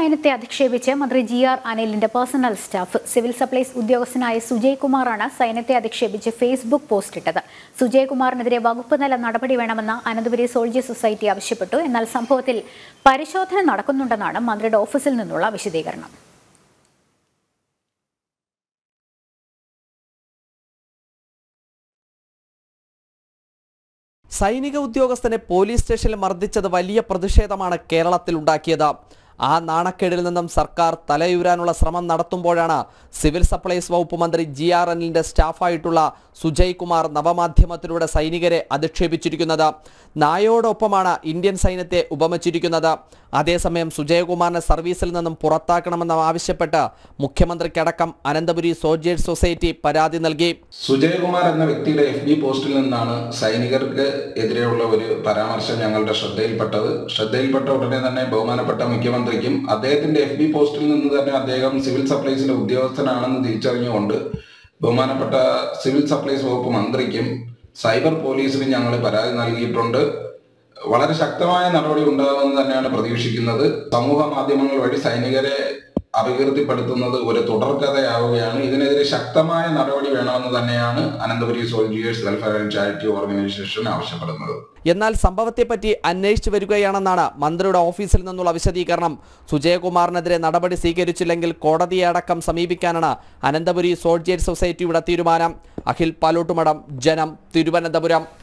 സൈന്യത്തെ അധിക്ഷേപിച്ച് മന്ത്രി ജി ആർ അനിലിന്റെ പേഴ്സണൽ സ്റ്റാഫ് സിവിൽ സപ്ലൈസ് ഉദ്യോഗസ്ഥനായ സുജയ് കുമാറാണ് സൈന്യത്തെ അധിക്ഷേപിച്ച് ഫേസ്ബുക്ക് പോസ്റ്റ് ഇട്ടത് സുജയ് കുമാറിനെതിരെ വകുപ്പ് തല നടപടി വേണമെന്ന് അനന്തപുരി സോൾജിയർ സൊസൈറ്റി ആവശ്യപ്പെട്ടു എന്നാൽ സംഭവത്തിൽ പരിശോധന നടക്കുന്നുണ്ടെന്നാണ് മന്ത്രിയുടെ ഓഫീസിൽ നിന്നുള്ള വിശദീകരണം സൈനിക ഉദ്യോഗസ്ഥനെ പോലീസ് സ്റ്റേഷനിൽ മർദ്ദിച്ചത് വലിയ പ്രതിഷേധമാണ് കേരളത്തിൽ ഉണ്ടാക്കിയത് ആ നാണക്കേടിൽ നിന്നും സർക്കാർ തലയുരാനുള്ള ശ്രമം നടത്തുമ്പോഴാണ് സിവിൽ സപ്ലൈസ് വകുപ്പ് മന്ത്രി ജി ആർ എല്ലിൻ്റെ സ്റ്റാഫായിട്ടുള്ള സുജയ് കുമാർ നവമാധ്യമത്തിലൂടെ സൈനികരെ അധിക്ഷേപിച്ചിരിക്കുന്നത് നായോടൊപ്പമാണ് ഇന്ത്യൻ സൈന്യത്തെ ഉപമിച്ചിരിക്കുന്നത് അതേസമയം സുജയകുമാറിനെ സർവീസിൽ നിന്നും പുറത്താക്കണമെന്ന് ആവശ്യപ്പെട്ട് മുഖ്യമന്ത്രിക്കടക്കം അനന്തപുരി സോൾജിയേഴ്സ് സൊസൈറ്റി പരാതി നൽകി സുജയകുമാർ എന്ന വ്യക്തിയുടെ എഫ് ബി പോസ്റ്റിൽ നിന്നാണ് സൈനികർക്ക് എതിരെയുള്ള ഒരു പരാമർശം ഞങ്ങളുടെ ശ്രദ്ധയിൽപ്പെട്ടത് ശ്രദ്ധയിൽപ്പെട്ട ഉടനെ തന്നെ ബഹുമാനപ്പെട്ട മുഖ്യമന്ത്രിക്കും അദ്ദേഹത്തിന്റെ എഫ് ബി പോസ്റ്റിൽ നിന്ന് തന്നെ അദ്ദേഹം സിവിൽ സപ്ലൈസിലെ ഉദ്യോഗസ്ഥനാണെന്ന് തിരിച്ചറിഞ്ഞുകൊണ്ട് ബഹുമാനപ്പെട്ട സിവിൽ സപ്ലൈസ് വകുപ്പ് മന്ത്രിക്കും സൈബർ പോലീസിനും ഞങ്ങൾ പരാതി നൽകിയിട്ടുണ്ട് വളരെ ശക്തമായ നടപടി ഉണ്ടാകുമെന്ന് തന്നെയാണ് പ്രതീക്ഷിക്കുന്നത് സമൂഹ മാധ്യമങ്ങൾ വഴി സൈനികരെ അപകീർത്തിപ്പെടുത്തുന്നത് ഒരു തുടർക്കഥയാവുകയാണ് ഇതിനെതിരെ ശക്തമായ നടപടി വേണമെന്ന് തന്നെയാണ് Ananthapuri soldiers welfare and charity organisation ആവശ്യപ്പെടുന്നത് എന്നാൽ സംഭവത്തെപ്പറ്റി അന്വേഷിച്ചു വരികയാണെന്നാണ് മന്ത്രിയുടെ ഓഫീസിൽ നിന്നുള്ള വിശദീകരണം സുജയകുമാറിനെതിരെ നടപടി സ്വീകരിച്ചില്ലെങ്കിൽ കോടതിയെ അടക്കം സമീപിക്കാനാണ് അനന്തപുരി സോൾജിയേഴ്സ് സൊസൈറ്റിയുടെ തീരുമാനം അഖിൽ പാലോട്ടുമടം ജനം തിരുവനന്തപുരം